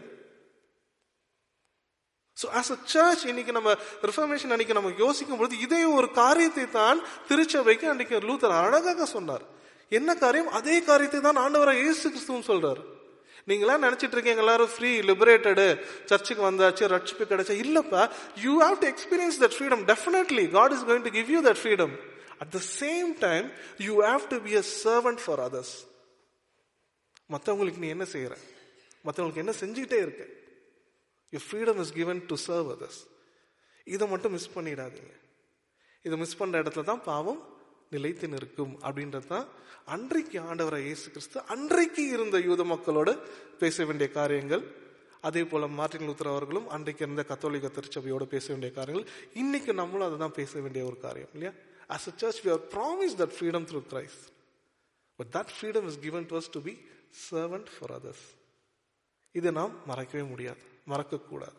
ஸோ ஆஸ் அ சர்ச் இன்னைக்கு நம்ம ரிஃபர்மேஷன் அன்னைக்கு நம்ம யோசிக்கும் பொழுது இதே ஒரு காரியத்தை தான் திருச்சபைக்கு அன்னைக்கு லூத்தர் அழகாக சொன்னார் என்ன காரியம் அதே காரியத்தை தான் ஆண்டவராக இயேசு கிறிஸ்துவும் சொல்றாரு நீங்களாம் நினைச்சிட்டு இருக்கீங்க எல்லாரும் ஃப்ரீ லிபரேட்டடு சர்ச்சுக்கு வந்தாச்சு ரட்சிப்பு கிடைச்சா இல்லப்பா you have to experience that freedom definitely God is going to give you that freedom at the same time you have to be a servant for others மற்றவங்களுக்கு நீ என்ன செய்யற மற்றவங்களுக்கு என்ன செஞ்சுக்கிட்டே இருக்க you freedom is given to serve others இதை மட்டும் மிஸ் பண்ணிடாதீங்க இதை மிஸ் பண்ற இடத்துல தான் பாவம் நிலைத்து நிற்கும் அப்படின்றது தான் அன்றைக்கு ஆண்டவரை இயேசு கிறிஸ்து அன்றைக்கு இருந்த யூத மக்களோடு பேச வேண்டிய காரியங்கள் அதே போல மார்டின் லூத்தர் அவர்களும் அன்றைக்கு இருந்த கத்தோலிக்க திருச்சபையோடு பேச வேண்டிய காரியங்கள் இன்னைக்கு நம்மளும் அதை தான் பேச வேண்டிய ஒரு காரியம் இல்லையா as a church we are promise that freedom through Christ but that freedom is given to us to be servant for others இதை நாம் மறக்கவே முடியாது மறக்கக்கூடாது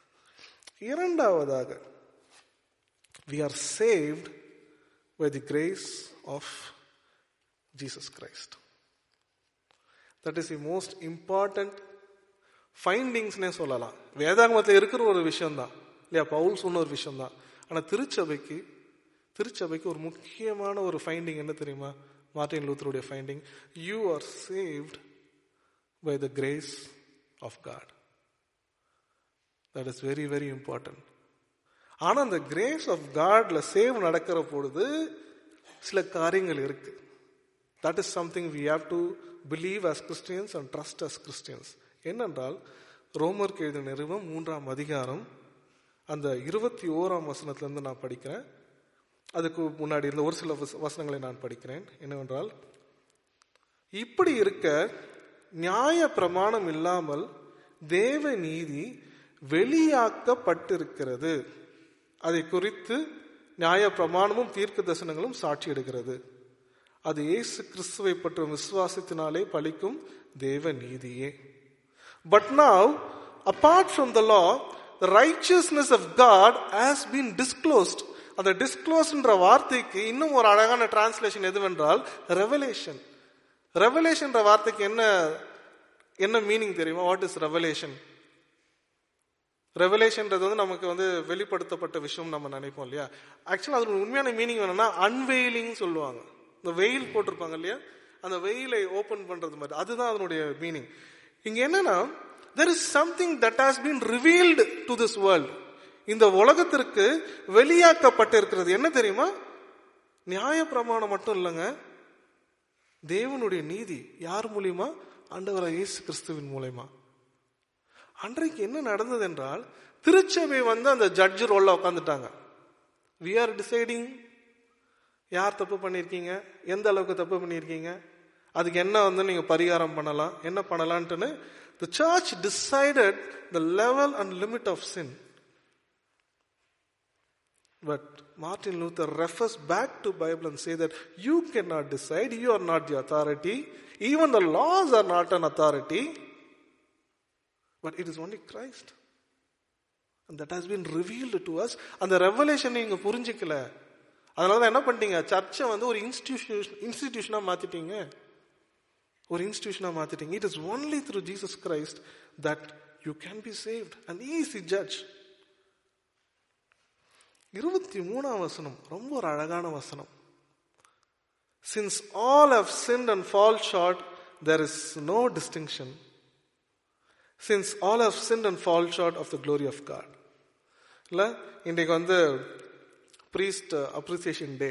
இரண்டாவதாக we are saved by the grace of Jesus Christ. That is the most important ஃபைண்டிங்ஸ்னே சொல்லலாம் வேதாகமத்தில் இருக்கிற ஒரு விஷயம்தான் இல்லையா பவுல் சொன்ன ஒரு விஷயம்தான் ஆனால் திருச்சபைக்கு திருச்சபைக்கு ஒரு முக்கியமான ஒரு ஃபைண்டிங் என்ன தெரியுமா மார்டின் லூத்தருடைய finding you are saved by the grace of God that is very very important ஆனா அந்த கிரேஸ் ஆஃப் காட்ல சேவ் நடக்கிற பொழுது சில காரியங்கள் இருக்கு that is something we have to believe as Christians and trust as Christians என்னென்றால் ரோமருக்கு எழுதிய நிறுவம் மூன்றாம் அதிகாரம் அந்த இருபத்தி ஓராம் வசனத்திலிருந்து நான் படிக்கிறேன் அதுக்கு முன்னாடி இருந்த ஒரு சில வசனங்களை நான் படிக்கிறேன் என்னவென்றால் இப்படி இருக்க நியாய பிரமாணம் இல்லாமல் தேவ நீதி வெளியாக்கப்பட்டிருக்கிறது அதை குறித்து நியாய பிரமாணமும் தீர்க்க தரிசனங்களும் சாட்சி எடுக்கிறது அது இயேசு கிறிஸ்துவை பற்றும் விசுவாசத்தினாலே பலிக்கும் தேவ நீதியே but now apart from the law the righteousness of God has been disclosed அந்த டிஸ்க்ளோஸ்ன்ற வார்த்தைக்கு இன்னும் ஒரு அழகான டிரான்ஸ்லேஷன் எதுவென்றால் ரெவலேஷன் ரெவலேஷன்ற வார்த்தைக்கு என்ன என்ன மீனிங் தெரியுமா வாட் இஸ் ரெவலேஷன் ரெவலேஷன்ன்றது வந்து நமக்கு வந்து வெளிப்படுத்தப்பட்ட விஷயம் நம்ம நினைப்போம் இல்லையா ஆக்சுவலாக அதோட உண்மையான மீனிங் வேணும்னா அன்வெயிலிங் சொல்லுவாங்க இந்த வெயில் போட்டிருப்பாங்க இல்லையா அந்த வெயிலை ஓபன் பண்றது மாதிரி அதுதான் அதனுடைய மீனிங் இங்க என்னன்னா there is something that has been revealed to this world இந்த உலகத்திற்கு வெளியாக்கப்பட்டிருக்கிறது என்ன தெரியுமா நியாய பிரமாணம் மட்டும் இல்லைங்க தேவனுடைய நீதி யார் மூலியமா ஆண்டவராக இயேசு கிறிஸ்துவின் மூலயமா அன்றைக்கு என்ன நடந்தது என்றால் திருச்சபை வந்து அந்த ஜட்ஜ் ரோல்ல உட்காந்துட்டாங்க வி ஆர் டிசைடிங் யார் தப்பு பண்ணியிருக்கீங்க எந்த அளவுக்கு தப்பு பண்ணியிருக்கீங்க அதுக்கு என்ன வந்து நீங்க பரிகாரம் பண்ணலாம் என்ன பண்ணலான்ட்டுன்னு the church decided the level and limit of sin but Martin Luther refers back to Bible and say that you can not decide you are not the authority even the laws are not an authority but it is only Christ and that has been revealed to us அந்த revelation நீங்க புரிஞ்சுக்கல அதனால தான் என்ன பண்ணிட்டீங்க சர்ச்சை வந்து ஒரு இன்ஸ்டிடியூஷன் இன்ஸ்டிடியூஷனா மாத்திட்டீங்க ஒரு இன்ஸ்டிடியூஷனா மாத்திட்டீங்க it is only through Jesus Christ that you can be saved and easy judge இருபத்தி மூணாம் வசனம் ரொம்ப ஒரு அழகான வசனம் since all have sinned and fall short there is no distinction since all have sinned and fall short of the glory of God இல்ல இன்றைக்கு வந்து ப்ரீஸ்ட் அப்ரிசியேஷன் டே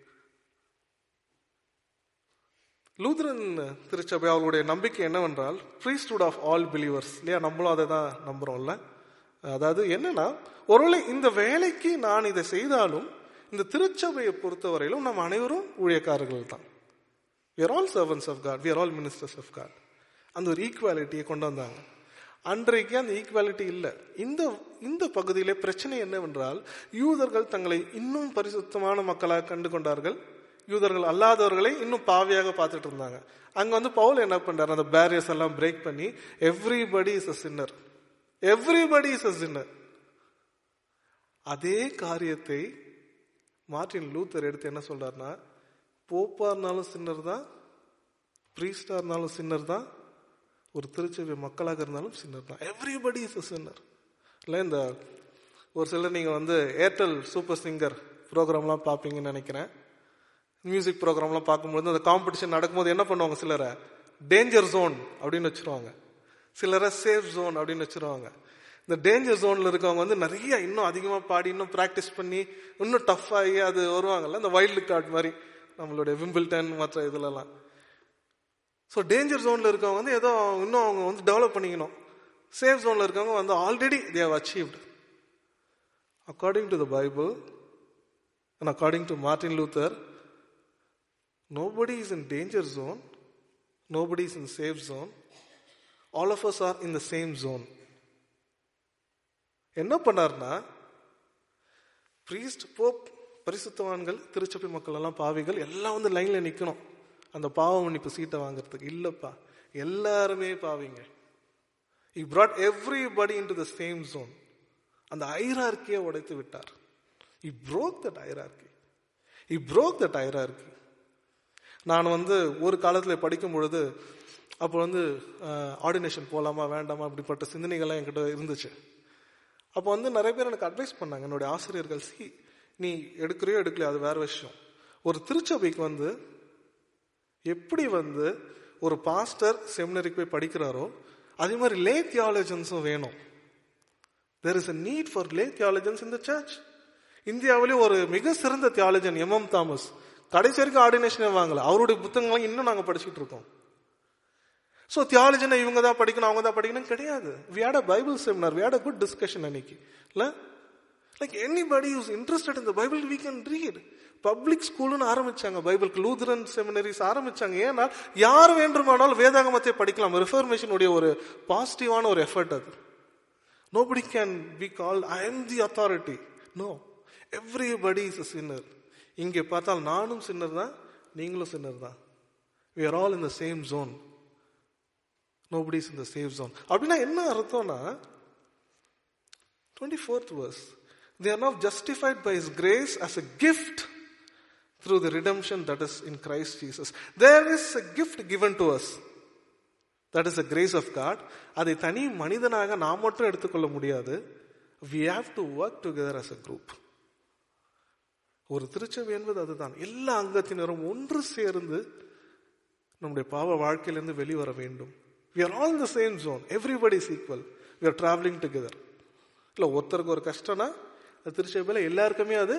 லூத்ரன் திருச்சபை அவர்களுடைய நம்பிக்கை என்னவென்றால் ப்ரீஸ்டுட் ஆஃப் ஆல் பிலீவர்ஸ் இல்லையா நம்மளும் அதை தான் நம்புறோம்ல அதாவது என்னன்னா ஒருவேளை இந்த வேலைக்கு நான் இதை செய்தாலும் இந்த திருச்சபையை பொறுத்தவரையிலும் நம்ம அனைவரும் ஊழியக்காரர்கள் தான் we are all servants of God we are all ministers of God அந்த ஒரு ஈக்குவாலிட்டியை கொண்டு வந்தாங்க அன்றைக்கு அந்த ஈக்குவாலிட்டி இல்லை இந்த இந்த பகுதியிலே பிரச்சனை என்னவென்றால் யூதர்கள் தங்களை இன்னும் பரிசுத்தமான மக்களாக கண்டு கொண்டார்கள் யூதர்கள் அல்லாதவர்களை இன்னும் பாவியாக பார்த்துட்டு இருந்தாங்க அங்க வந்து பவுல் என்ன பண்றாரு அந்த பேரியர்ஸ் எல்லாம் பிரேக் பண்ணி everybody is a sinner everybody is a sinner அதே காரியத்தை மார்டின் லூத்தர் எடுத்து என்ன சொல்றாருன்னா போப்பா இருந்தாலும் சின்னர் தான் பிரீஸ்டா இருந்தாலும் சின்னர் தான் ஒரு திருச்சபை மக்களாக இருந்தாலும் சின்னர் தான் எவ்ரிபடி இஸ் அ சின்னர் இல்லை இந்த ஒரு சிலர் நீங்கள் வந்து ஏர்டெல் சூப்பர் சிங்கர் ப்ரோக்ராம்லாம் பார்ப்பீங்கன்னு நினைக்கிறேன் மியூசிக் ப்ரோக்ராம்லாம் பார்க்கும்போது அந்த காம்படிஷன் நடக்கும்போது என்ன பண்ணுவாங்க சிலரை டேஞ்சர் ஜோன் அப்படின்னு வச்சிருவாங்க சிலரை சேஃப் ஜோன் அப்படின்னு வச்சிருவாங்க இந்த டேஞ்சர் ஜோன்ல இருக்கவங்க வந்து நிறைய இன்னும் அதிகமாக பாடி இன்னும் ப்ராக்டிஸ் பண்ணி இன்னும் டஃப் ஆகி அது வருவாங்கல்ல இந்த வைல்டு கார்டு மாதிரி நம்மளுடைய விம்பிள்டன் மற்ற இதுலலாம் ஸோ டேஞ்சர் ஜோனில் இருக்கவங்க வந்து ஏதோ இன்னும் அவங்க வந்து டெவலப் பண்ணிக்கணும் சேஃப் ஜோனில் இருக்கவங்க வந்து already they have achieved according to the Bible and according to Martin Luther nobody is in danger zone nobody is in safe zone all of us are in the same zone என்ன பண்ணார்னா priest Pope பரிசுத்தவான்கள் திருச்சபை மக்கள் எல்லாம் பாவிகள் எல்லாம் வந்து லைன்ல நிக்கணும் அந்த பாவ மன்னிப்பு சீட்டை வாங்குறதுக்கு இல்லப்பா எல்லாருமே பாவிங்க இ brought everybody into the same zone அந்த ஐரார்க்கியை உடைத்து விட்டார் இ broke that hierarchy E broke that hierarchy நான் வந்து ஒரு காலத்தில் படிக்கும் பொழுது அப்போ வந்து ஆர்டினேஷன் போகலாமா வேண்டாமா அப்படிப்பட்ட சிந்தனைகள்லாம் என்கிட்ட இருந்துச்சு அப்போ வந்து நிறைய பேர் எனக்கு அட்வைஸ் பண்ணாங்க என்னுடைய ஆசிரியர்கள் சி நீ எடுக்கிறியோ எடுக்கலையோ அது வேற விஷயம் ஒரு திருச்சபைக்கு வந்து எப்படி வந்து ஒரு பாஸ்டர் செமினரிக்கு போய் படிக்கிறாரோ அதே மாதிரி லே தியாலஜன்ஸும் வேணும் there is a need for lay theologians இந்த சர்ச் இந்தியாவிலே ஒரு மிக சிறந்த தியாலஜன் எம் எம் தாமஸ் கடைசி வரைக்கும் ஆர்டினேஷனே வாங்கல அவருடைய புத்தகங்களை இன்னும் நாங்கள் படிச்சுட்டு இருக்கோம் ஸோ தியாலஜனை இவங்க தான் படிக்கணும் அவங்க தான் படிக்கணும் கிடையாது we had a Bible seminar we had a good discussion அன்னைக்கு இல்லை லைக் எனிபடி யூஸ் இன்ட்ரெஸ்டட் இந்த Bible we can read public ஸ்கூல்னு ஆரம்பிச்சாங்க பைபிளுக்கு லூதரன் செமினரிஸ் ஆரம்பிச்சாங்க ஏன்னா யார் வேண்டுமானாலும் வேதாகமத்தை படிக்கலாம் ரிஃபர்மேஷனுடைய ஒரு பாசிட்டிவான ஒரு எஃபர்ட் அது nobody can be call I am the authority no everybody is a sinner இங்கே பார்த்தால் நானும் சின்னர் தான் நீங்களும் சின்னர் தான் we are all in the same zone nobody is in the safe zone அப்படின்னா என்ன அர்த்தம்னா twenty fourth verse they are now justified by his grace as a gift through the redemption that is in Christ Jesus. There is a gift given to us. That is the grace of God. அதை தனி மனிதனாக நாம் மட்டும் எடுத்துக்கொள்ள முடியாது we have to work together as a group. ஒரு திருச்சபை என்பது அதுதான் எல்லா அங்கத்தினரும் ஒன்று சேர்ந்து நம்முடைய பாவ வாழ்க்கையிலிருந்து வெளிவர வேண்டும் we are all in the same zone everybody is equal we are traveling together இல்ல ஒருத்தருக்கு ஒரு கஷ்டம்னா திருச்சபையில் எல்லாருக்குமே அது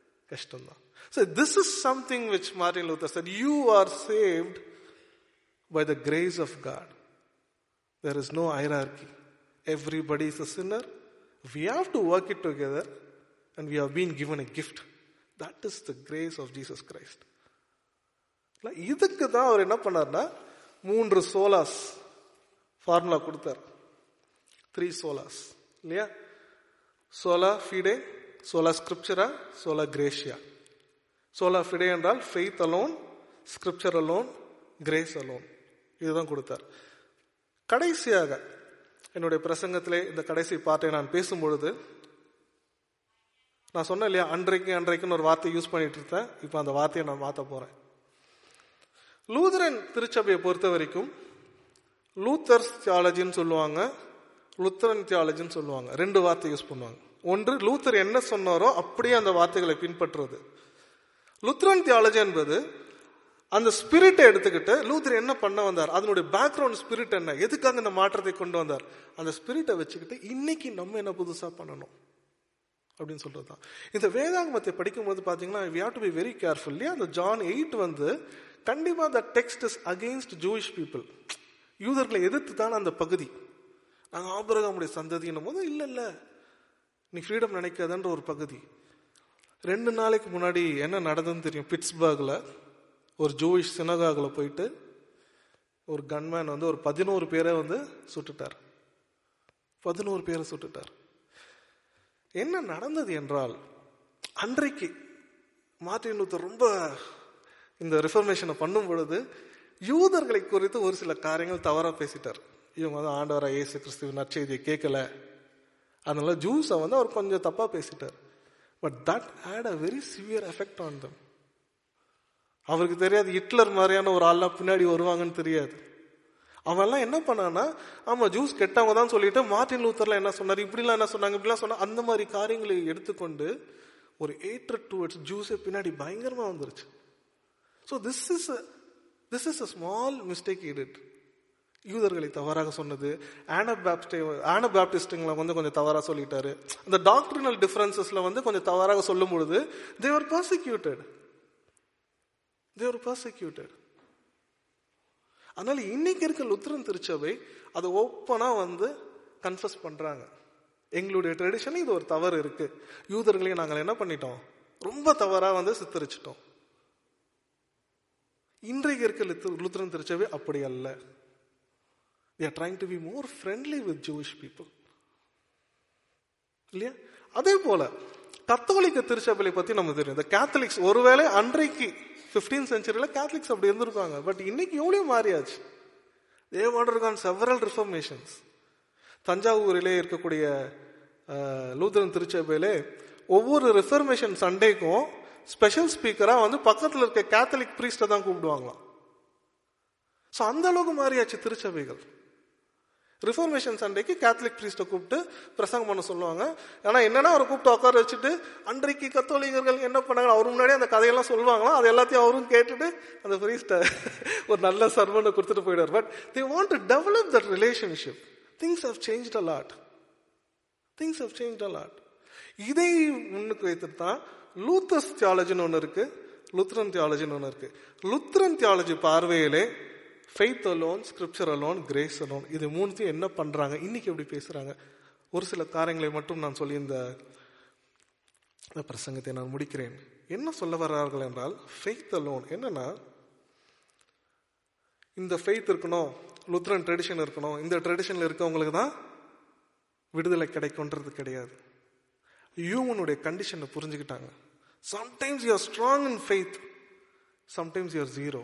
கஷ்டம்தான் so this is something which Martin Luther said you are saved by the grace of God. There is no hierarchy. Everybody is a sinner. We have to work it together and we have been given a gift. That is the grace of Jesus Christ. இல்ல, இதுக்கு தான் அவர் என்ன பண்ணார்னா மூன்று solas formula கொடுத்தார் three solas இல்லையா sola fide sola scriptura sola gratia sola fide என்றால் faith alone scripture alone grace alone இதுதான் கொடுத்தார் கடைசியாக என்னுடைய பிரசங்கத்திலே இந்த கடைசி பாட்டை நான் பேசும்பொழுது நான் சொன்னேன் இல்லையா அன்றைக்கு அன்றைக்குன்னு ஒரு வார்த்தை யூஸ் பண்ணிட்டு இருந்தேன் இப்போ அந்த வார்த்தையை நான் மாற்ற போறேன் லூதரன் திருச்சபையை பொறுத்த வரைக்கும் லூத்தர்ஸ் தியாலஜின்னு சொல்லுவாங்க லுத்தரன் தியாலஜின்னு சொல்லுவாங்க ரெண்டு வார்த்தை யூஸ் பண்ணுவாங்க ஒன்று லூத்தர் என்ன சொன்னாரோ அப்படியே அந்த வார்த்தைகளை பின்பற்றுறது லுத்ரன் தியாலஜி என்பது அந்த ஸ்பிரிட்டை எடுத்துக்கிட்டு லூத்தர் என்ன பண்ண வந்தார் அதனுடைய பேக்ரவுண்ட் ஸ்பிரிட் என்ன எதுக்காக இந்த மாற்றத்தை கொண்டு வந்தார் அந்த ஸ்பிரிட்டை வச்சுக்கிட்டு இன்னைக்கு நம்ம என்ன புதுசா பண்ணணும் அப்படின்னு சொல்றது தான் இந்த வேதாகமத்தை படிக்கும்போது பாத்தீங்கன்னா we have to be very careful இல்லையா அந்த ஜான் எயிட் வந்து கண்டிப்பா the text is against Jewish people யூதர்களை எதிர்த்து தான் அந்த பகுதி நாங்க ஆபரகமுடைய சந்ததின்னும் போது இல்ல இல்ல நீ ஃப்ரீடம் நினைக்காதன்ற ஒரு பகுதி ரெண்டு நாளைக்கு முன்னாடி என்ன நடந்ததுன்னு தெரியும் பிட்ஸ்பர்க்ல ஒரு ஜூயிஷ் சினகாகில் போயிட்டு ஒரு கன்மேன் வந்து ஒரு பதினோரு பேரை வந்து சுட்டுட்டார் பதினோரு பேரை சுட்டுட்டார் என்ன நடந்தது என்றால் அன்றைக்கு மார்ட்டின் லூத்தர் ரொம்ப இந்த ரிஃபர்மேஷனை பண்ணும் பொழுது யூதர்களை குறித்து ஒரு சில காரியங்கள் தவறா பேசிட்டார் இவங்க வந்து ஆண்டவரா இயேசு கிறிஸ்துவின் நற்செய்தியை கேட்கல அதனால ஜூஸை வந்து அவர் கொஞ்சம் தப்பா பேசிட்டார் but that had a very severe effect on them அவருக்கு தெரியாது ஹிட்லர் மாதிரியான ஒரு ஆள்லாம் பின்னாடி வருவாங்கன்னு தெரியாது அவன்லாம் என்ன பண்ணானா ஆமா ஜூஸ் கெட்டவங்க தான் சொல்லிட்டு மார்ட்டின் லூத்தர்ல என்ன சொன்னார் இப்படிலாம் என்ன சொன்னாங்க இப்படிலாம் சொன்னா அந்த மாதிரி காரியங்களை எடுத்துக்கொண்டு ஒரு ஏற்றட் டுவர்ட்ஸ் ஜூஸே பின்னாடி பயங்கரமா வந்துருச்சு so this is this is a small mistake it யூதர்களை தவறாக சொன்னது ஆனபாப்டே ஆனபாப்டிஸ்டுங்களை வந்து கொஞ்சம் தவறாக சொல்லிட்டாரு அந்த டாக்டரினல் டிஃபரன்சஸ்ல வந்து கொஞ்சம் தவறாக சொல்லும் பொழுது தேவர் பர்சிக்யூட்டட் தேவர் பர்சிக்யூட்டட் அதனால இன்னைக்கு இருக்க லுத்ரன் திருச்சபை அதை ஓப்பனா வந்து கன்ஃபஸ் பண்றாங்க எங்களுடைய ட்ரெடிஷன் இது ஒரு தவறு இருக்கு யூதர்களையும் நாங்கள் என்ன பண்ணிட்டோம் ரொம்ப தவறா வந்து சித்தரிச்சிட்டோம் இன்றைக்கு இருக்க லுத்து- லுத்ரன் திருச்சபை அப்படி அல்ல they are trying to be more friendly with Jewish people இல்லையா அதே போல கத்தோலிக்க திருச்சபையை பத்தி நமக்கு தெரியும் இந்த கேத்தலிக்ஸ் ஒருவேளை அன்றைக்கு 15th செஞ்சுரியில கேத்தலிக்ஸ் அப்படி இருந்திருப்பாங்க பட் இன்னைக்கு எவ்வளவு மாறியாச்சு தே வாண்டர்கான் செவரல் ரிஃபர்மேஷன்ஸ் தஞ்சாவூரிலே இருக்கக்கூடிய அஹ், லூதரன் திருச்சபையிலே ஒவ்வொரு ரிஃபர்மேஷன் சண்டேக்கும் ஸ்பெஷல் ஸ்பீக்கரா வந்து பக்கத்துல இருக்க கேத்தலிக் பிரீஸ்ட தான் கூப்பிடுவாங்களாம் ஸோ அந்த அளவுக்கு மாறியாச்சு திருச்சபைகள் ரிஃபர்மேஷன் சண்டேக்கு கேத்தலிக் பிரீஸ்ட கூப்பிட்டு பிரசங்கம் பண்ண சொல்லுவாங்க ஆனா என்னன்னா அவரை கூப்பிட்டு உட்கார வச்சுட்டு அன்றைக்கு கத்தோலிகர்கள் என்ன பண்ணாங்க அவர் முன்னாடி அந்த கதையெல்லாம் சொல்லுவாங்களாம் அது எல்லாத்தையும் அவரும் கேட்டுட்டு அந்த பிரீஸ்ட ஒரு நல்ல சர்வனை கொடுத்துட்டு போயிடுவார் but they want to develop that relationship things have change a lot things have change a lot இதை முன்னுக்கு வைத்துட்டு தான் லூத்தர்ஸ் தியாலஜின்னு ஒன்று இருக்கு லுத்ரன் தியாலஜின்னு ஒன்று இருக்கு லுத்ரன் தியாலஜி பார்வையிலே faith alone scripture alone grace alone இது மூணுத்தையும் என்ன பண்றாங்க இன்னைக்கு எப்படி பேசுறாங்க ஒரு சில காரியங்களை மட்டும் நான் சொல்லி இந்த இந்த பிரசங்கத்தை நான் முடிக்கிறேன் என்ன சொல்ல வர்றார்கள் என்றால் ஃபெய்த் அலோன் என்னன்னா இந்த ஃபெய்த் இருக்கணும் லுத்ரன் ட்ரெடிஷன் இருக்கணும் இந்த ட்ரெடிஷன்ல இருக்கவங்களுக்கு தான் விடுதலை கிடைக்கும்ன்றது கிடையாது ஹியூமனுடைய கண்டிஷனை புரிஞ்சுக்கிட்டாங்க sometimes you are strong in faith sometimes you are zero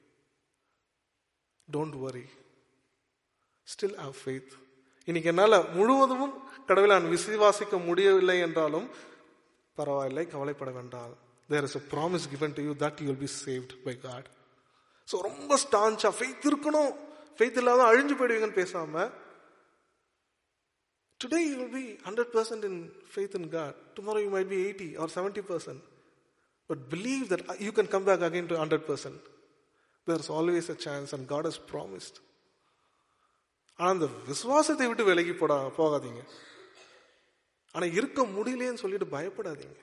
don't worry still have faith இன்னைக்கு என்னால் முழுவதும் கடவுளை நான் விசுவாசிக்க முடியவில்லை என்றாலும் பரவாயில்லை கவலைப்பட வேண்டாம் there is a promise given to you that you will be saved by God so ரொம்ப ஸ்டான்ச்சா ஃபெய்த் இருக்கணும் ஃபெய்த் இல்லாத அழிஞ்சு போயிடுவீங்கன்னு பேசாம Today you will be 100% in faith in God. Tomorrow you might be 80 or 70%. But believe that you can come back again to 100%. There's always a chance and God has promised. ஆனா அந்த விசுவாசத்தை விட்டு விலகி போட போகாதீங்க ஆனா இருக்க முடியலையேன்னு சொல்லிட்டு பயப்படாதீங்க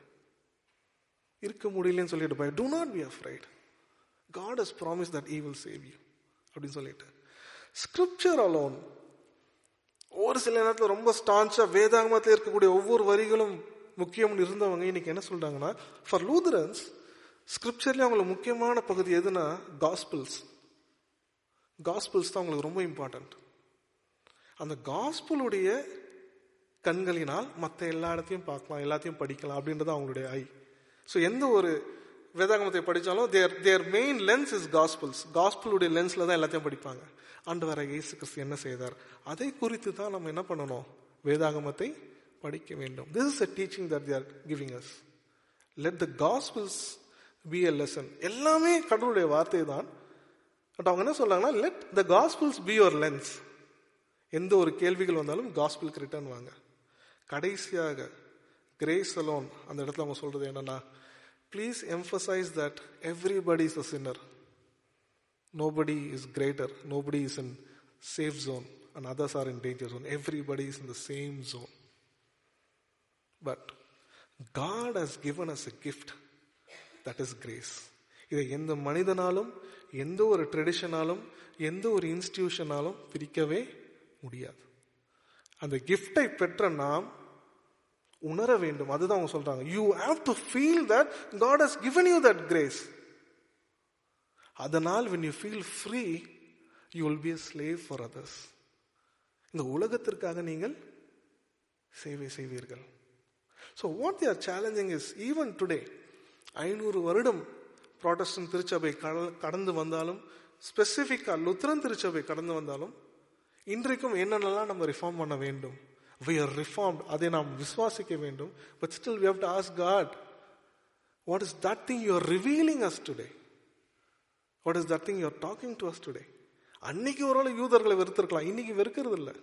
இருக்க முடியலையேன்னு சொல்லிட்டு பய do not be afraid God has promised that he will save you அப்படின்னு சொல்லிட்டு ஸ்கிரிப்சர் அலோன் ஒரு சில நேரத்தில் ரொம்ப ஸ்டான்ச்சா வேதாகமத்தில் இருக்கக்கூடிய ஒவ்வொரு வரிகளும் முக்கியம்னு இருந்தவங்க இன்னைக்கு என்ன சொல்றாங்கன்னா ஃபார் லூதரன்ஸ் ஸ்கிரிப்சர்லேயே அவங்களுக்கு முக்கியமான பகுதி எதுனா காஸ்பிள்ஸ் காஸ்பிள்ஸ் தான் அவங்களுக்கு ரொம்ப இம்பார்ட்டன்ட் அந்த காஸ்பிளுடைய கண்களினால் மற்ற எல்லா இடத்தையும் பார்க்கலாம் எல்லாத்தையும் படிக்கலாம் அப்படின்றது அவங்களுடைய ஐ ஸோ எந்த ஒரு வேதாகமத்தை படித்தாலும் there there main lens is gospels காஸ்பிளுடைய லென்ஸில் தான் எல்லாத்தையும் படிப்பாங்க ஆண்டு வர இயேசு கிறிஸ்து என்ன செய்தார் அதை குறித்து தான் நம்ம என்ன பண்ணணும் வேதாகமத்தை படிக்க வேண்டும் this is a teaching that they're giving us let the gospels be a lesson எல்லாமே கடவுளுடைய வார்த்தை தான் பட் அவங்க என்ன சொல்றாங்கன்னா let the gospels be your lens எந்த ஒரு கேள்விகள் வந்தாலும் காஸ்பிளுக்கு ரிட்டர்ன் வாங்க கடைசியாக கிரேஸ் அலோன் அந்த இடத்துல அவங்க சொல்றது என்னன்னா please emphasize that everybody is a sinner nobody is greater nobody is in safe zone and others are in danger zone everybody is in the same zone but God has given us a gift that is grace இதை எந்த மனிதனாலும் எந்த ஒரு ட்ரெடிஷனாலும் எந்த ஒரு இன்ஸ்டிடியூஷனாலும் பிரிக்கவே முடியாது அந்த கிஃப்டை பெற்ற நாம் உணர வேண்டும் அதுதான் அவங்க சொல்றாங்க you have to feel that God has given you that grace அதனால் when you feel free you will be a slave for others இந்த உலகத்திற்காக நீங்கள் சேவை செய்வீர்கள் so what they are challenging is even today ஐநூறு வருடம் ப்ராட்டஸ்டன் திருச்சபை கடந்து வந்தாலும் ஸ்பெசிஃபிக்காக லுத்ரன் திருச்சபை கடந்து வந்தாலும் இன்றைக்கும் என்னென்னலாம் நம்ம ரிஃபார்ம் பண்ண வேண்டும் வி ஆர் ரிஃபார்ம்ட் அதை நாம் விசுவாசிக்க வேண்டும் but still we have to ask God what is that thing you are revealing us today what is that thing you are talking to us today அன்னைக்கு ஒரு யூதர்களை வெறுத்திருக்கலாம் இன்னைக்கு வெறுக்கிறது இல்லை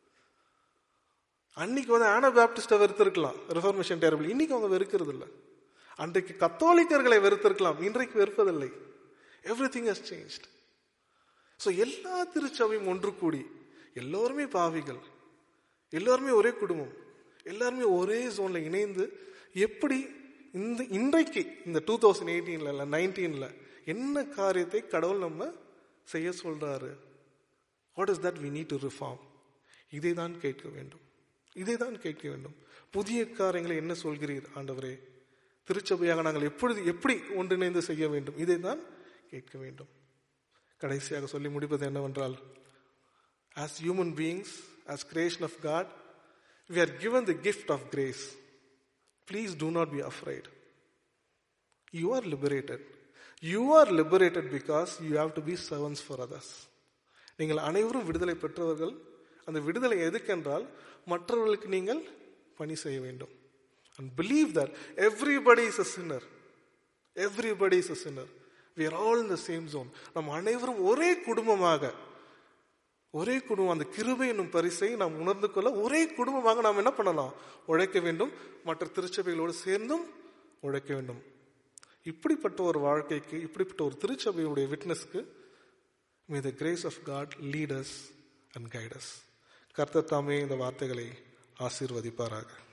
அன்னைக்கு வந்து ஆனா பேப்டிஸ்டை வெறுத்திருக்கலாம் ரிஃபர்மேஷன் டேரபிள் இன்னைக்கு அவங்க வெறுக்கிறது இல்லை அன்றைக்கு கத்தோலிக்கர்களை வெறுத்திருக்கலாம் இன்றைக்கு வெறுப்பதில்லை everything has changed so எல்லா திருச்சபையும் ஒன்று கூடி எல்லோருமே பாவிகள் எல்லாருமே ஒரே குடும்பம் எல்லாருமே ஒரே ஜோன்ல இணைந்து எப்படி இந்த இன்றைக்கு இந்த டூ தௌசண்ட் எயிட்டீன்ல இல்லை நைன்டீன்ல என்ன காரியத்தை கடவுள் நம்ம செய்ய சொல்றாரு what is that we need to reform இதை தான் கேட்க வேண்டும் இதை தான் கேட்க வேண்டும் புதிய காரியங்களை என்ன சொல்கிறீர் ஆண்டவரே திருச்சபையாக நாங்கள் எப்பொழுது எப்படி ஒன்றிணைந்து செய்ய வேண்டும் இதை தான் கேட்க வேண்டும் கடைசியாக சொல்லி முடிப்பது என்னவென்றால் as human beings as creation of God we are given the gift of grace please do not be afraid you are liberated you are liberated because you have to be servants for others நீங்கள் அனைவரும் விடுதலை பெற்றவர்கள் அந்த விடுதலை எதுக்கென்றால் மற்றவர்களுக்கு நீங்கள் பணி செய்ய வேண்டும் and believe that everybody is a sinner everybody is a sinner we are all in the same zone நம்ம அனைவரும் ஒரே குடும்பமாக ஒரே குடும்பம் அந்த கிருபை என்னும் பரிசை நாம் உணர்ந்து கொள்ள ஒரே குடும்பமாக நாம் என்ன பண்ணலாம் உழைக்க வேண்டும் மற்ற திருச்சபைகளோடு சேர்ந்தும் உழைக்க வேண்டும் இப்படிப்பட்ட ஒரு வாழ்க்கைக்கு இப்படிப்பட்ட ஒரு திருச்சபையுடைய விட்னஸ்க்கு may the grace of God leaders and guides கர்த்தர் தாமே இந்த வார்த்தைகளை ஆசீர்வதிப்பாராக